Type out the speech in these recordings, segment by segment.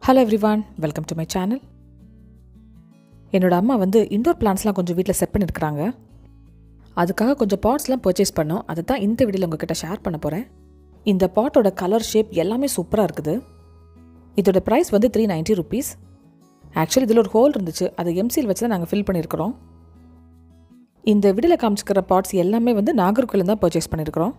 hello everyone welcome to my channel என்னோட அம்மா வந்து இண்டோர் பிளான்ஸ்லாம் கொஞ்சம் வீட்டில் செட் பண்ணியிருக்கிறாங்க அதுக்காக கொஞ்சம் பாட்ஸ்லாம் பர்ச்சேஸ் பண்ணோம் அதை தான் இந்த வீடியோவில் உங்ககிட்ட ஷேர் பண்ண போகிறேன் இந்த பாட்டோட கலர் ஷேப் எல்லாமே சூப்பராக இருக்குது இதோட ப்ரைஸ் வந்து த்ரீ நைன்ட்டி ருபீஸ் ஆக்சுவலி இதில் ஒரு ஹோல் இருந்துச்சு அதை எம்சியில் வச்சு தான் நாங்கள் ஃபில் பண்ணியிருக்கிறோம் இந்த வீடியோவில் காமிச்சிக்கிற பாட்ஸ் எல்லாமே வந்து நாகர்கோவில் தான் பர்ச்சேஸ் பண்ணியிருக்கிறோம்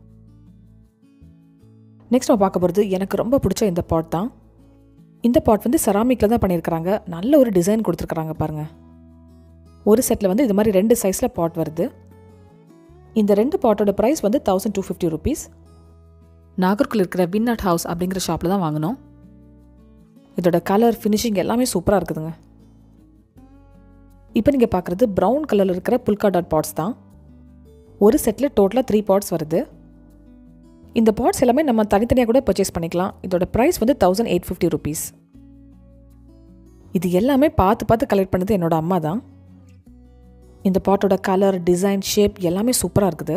நெக்ஸ்ட் நம்ம பார்க்க போகிறது எனக்கு ரொம்ப பிடிச்ச இந்த பாட் தான் இந்த பாட் வந்து செராமிக்கில் தான் பண்ணியிருக்கிறாங்க நல்ல ஒரு டிசைன் கொடுத்துருக்குறாங்க பாருங்கள் ஒரு செட்டில் வந்து இது மாதிரி ரெண்டு சைஸில் பாட் வருது இந்த ரெண்டு பாட்டோட ப்ரைஸ் வந்து thousand two fifty rupees Nagercoil இருக்கிற வின்னாட் ஹவுஸ் அப்படிங்கிற ஷாப்பில் தான் வாங்கினோம் இதோட கலர் ஃபினிஷிங் எல்லாமே சூப்பராக இருக்குதுங்க இப்போ நீங்கள் பார்க்குறது ப்ரௌன் கலரில் இருக்கிற புல்கா டாட் பாட்ஸ் தான் ஒரு செட்டில் டோட்டலாக த்ரீ பாட்ஸ் வருது இந்த பாட்ஸ் எல்லாமே நம்ம தனித்தனியாக கூட பர்ச்சேஸ் பண்ணிக்கலாம் இதோட ப்ரைஸ் வந்து தௌசண்ட் எயிட் ஃபிஃப்டி ருபீஸ் இது எல்லாமே பார்த்து பார்த்து கலெக்ட் பண்ணது என்னோட அம்மா தான் இந்த பாட்டோட கலர் டிசைன் ஷேப் எல்லாமே சூப்பராக இருக்குது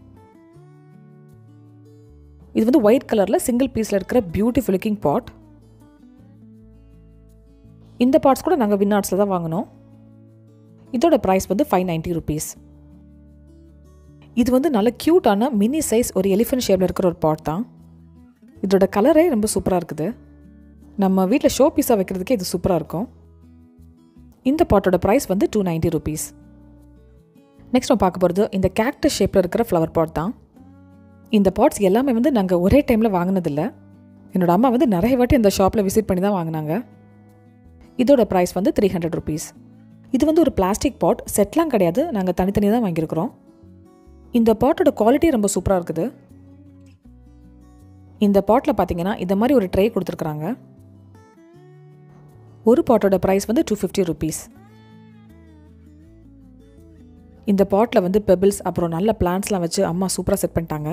இது வந்து ஒயிட் கலரில் சிங்கிள் பீஸில் இருக்கிற பியூட்டிஃபுல் லுக்கிங் பாட் இந்த பார்ட்ஸ் கூட நாங்கள் வின்னாட்ஸில் தான் வாங்கினோம் இதோட ப்ரைஸ் வந்து ஃபைவ் நைன்ட்டி ருபீஸ் இது வந்து நல்ல க்யூட்டான மினி சைஸ் ஒரு எலிஃபென்ட் ஷேப்பில் இருக்கிற ஒரு பாட் தான் இதோட கலரே ரொம்ப சூப்பராக இருக்குது நம்ம வீட்டில் ஷோ பீஸாக வைக்கிறதுக்கே இது சூப்பராக இருக்கும் இந்த பாட்டோட ப்ரைஸ் வந்து டூ நைன்ட்டி ருபீஸ் நெக்ஸ்ட் நம்ம பார்க்க போகிறது இந்த கேக்டஸ் ஷேப்பில் இருக்கிற ஃப்ளவர் பாட் தான் இந்த பாட்ஸ் எல்லாமே வந்து நாங்கள் ஒரே டைமில் வாங்கினதில்ல என்னோட அம்மா வந்து நிறைய வாட்டி இந்த ஷாப்பில் விசிட் பண்ணி தான் வாங்கினாங்க இதோட ப்ரைஸ் வந்து த்ரீ ஹண்ட்ரட் ருபீஸ் இது வந்து ஒரு பிளாஸ்டிக் பாட் செட்லாம் கிடையாது நாங்கள் தனித்தனியாக தான் வாங்கியிருக்கிறோம் இந்த பாட்டோட குவாலிட்டி ரொம்ப சூப்பராக இருக்குது இந்த பாட்டில் பார்த்தீங்கன்னா இந்த மாதிரி ஒரு ட்ரே கொடுத்துருக்குறாங்க ஒரு பாட்டோட ப்ரைஸ் வந்து டூ ஃபிஃப்டி ருபீஸ் இந்த பாட்டில் வந்து பெபிள்ஸ் அப்புறம் நல்ல பிளான்ஸ்லாம் வச்சு அம்மா சூப்பராக செட் பண்ணிட்டாங்க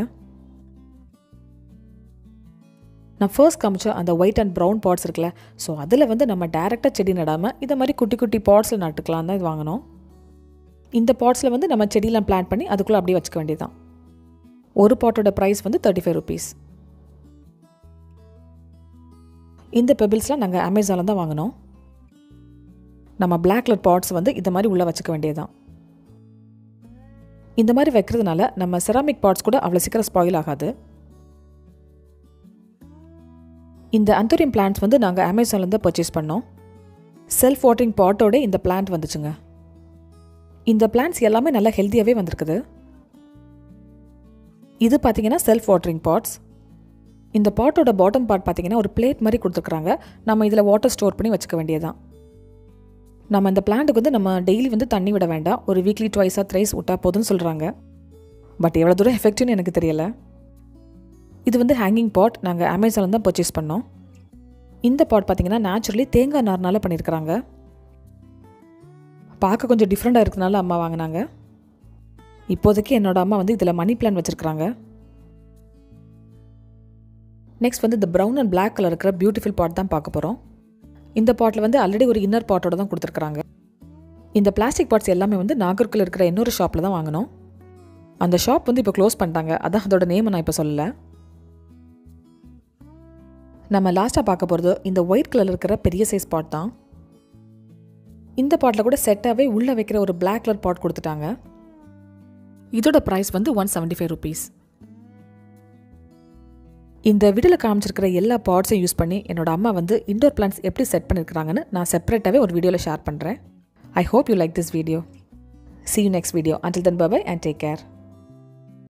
நான் ஃபர்ஸ்ட் காமிச்ச அந்த ஒயிட் அண்ட் ப்ரௌன் பாட்ஸ் இருக்குல்ல ஸோ அதில் வந்து நம்ம டேரெக்டாக செடி நடாமல் இதை மாதிரி குட்டி குட்டி பாட்ஸில் நட்டுக்கலாம் தான் இது வாங்கினோம் இந்த பாட்ஸில் வந்து நம்ம செடியெலாம் பிளான் பண்ணி அதுக்குள்ளே அப்படியே வச்சுக்க வேண்டியதுதான் ஒரு பாட்டோட ப்ரைஸ் வந்து தேர்ட்டி ஃபைவ் ருபீஸ் இந்த பெபிள்ஸ்லாம் நாங்கள் அமேசானில் தான் வாங்கினோம் நம்ம பிளாக் கலர் பாட்ஸ் வந்து இந்த மாதிரி உள்ளே வச்சுக்க வேண்டியதுதான் இந்த மாதிரி வைக்கிறதுனால நம்ம செராமிக் பாட்ஸ் கூட அவ்வளோ சீக்கிரம் ஸ்பாயில் ஆகாது இந்த அந்தோரியம் பிளான்ட்ஸ் வந்து நாங்கள் அமேசான்லேருந்து பர்ச்சேஸ் பண்ணோம் செல்ஃப் வாட்டரிங் பாட்டோட இந்த பிளான்ட் வந்துச்சுங்க இந்த பிளான்ட்ஸ் எல்லாமே நல்லா ஹெல்த்தியாகவே வந்திருக்குது இது பார்த்தீங்கன்னா செல்ஃப் வாட்டரிங் பாட்ஸ் இந்த பாட்டோட பாட்டம் பார்ட் பார்த்தீங்கன்னா ஒரு பிளேட் மாதிரி கொடுத்துருக்குறாங்க நம்ம இதில் வாட்டர் ஸ்டோர் பண்ணி வச்சுக்க வேண்டியதான் நம்ம இந்த பிளான்ட்டுக்கு வந்து நம்ம டெய்லி வந்து தண்ணி விட வேண்டாம் ஒரு வீக்லி ட்வைஸாக த்ரைஸ் விட்டால் போதும்னு சொல்கிறாங்க பட் எவ்வளோ தூரம் எஃபெக்டிவ்னு எனக்கு தெரியலை இது வந்து ஹேங்கிங் பாட் நாங்கள் அமேசானில் தான் பர்ச்சேஸ் பண்ணோம் இந்த பாட் பார்த்தீங்கன்னா நேச்சுரலி தேங்காய் நார்னால பண்ணியிருக்கிறாங்க பார்க்க கொஞ்சம் டிஃப்ரெண்ட்டாக இருக்கிறனால அம்மா வாங்கினாங்க இப்போதைக்கு என்னோட அம்மா வந்து இதில் மணி பிளான் வச்சுருக்குறாங்க நெக்ஸ்ட் வந்து இந்த ப்ரௌன் அண்ட் பிளாக் கலர் இருக்கிற பியூட்டிஃபுல் பாட் தான் பார்க்க போகிறோம் இந்த பாட்டில் வந்து ஆல்ரெடி ஒரு இன்னர் பாட்டோட தான் கொடுத்துருக்குறாங்க இந்த பிளாஸ்டிக் பாட்ஸ் எல்லாமே வந்து நாகர்கோவில் இருக்கிற இன்னொரு ஷாப்பில் தான் வாங்கினோம் அந்த ஷாப் வந்து இப்போ க்ளோஸ் பண்ணிட்டாங்க அதான் அதோட நேமை நான் இப்போ சொல்லலை நம்ம லாஸ்ட்டாக பார்க்க போகிறது இந்த ஒயிட் கலர் இருக்கிற பெரிய சைஸ் பாட் தான் இந்த பாட்டில் கூட செட்டாகவே உள்ளே வைக்கிற ஒரு பிளாக் கலர் பாட் கொடுத்துட்டாங்க இதோட ப்ரைஸ் வந்து ஒன் செவன்ட்டி ஃபைவ் ருபீஸ் இந்த வீடியோவில் காமிச்சிருக்கிற எல்லா பாட்ஸையும் யூஸ் பண்ணி என்னோட அம்மா வந்து இண்டோர் பிளான்ஸ் எப்படி செட் பண்ணியிருக்கிறாங்கன்னு நான் செப்பரேட்டாகவே ஒரு வீடியோவில் ஷேர் பண்ணுறேன் I hope you like this video see you next video until then bye bye and take care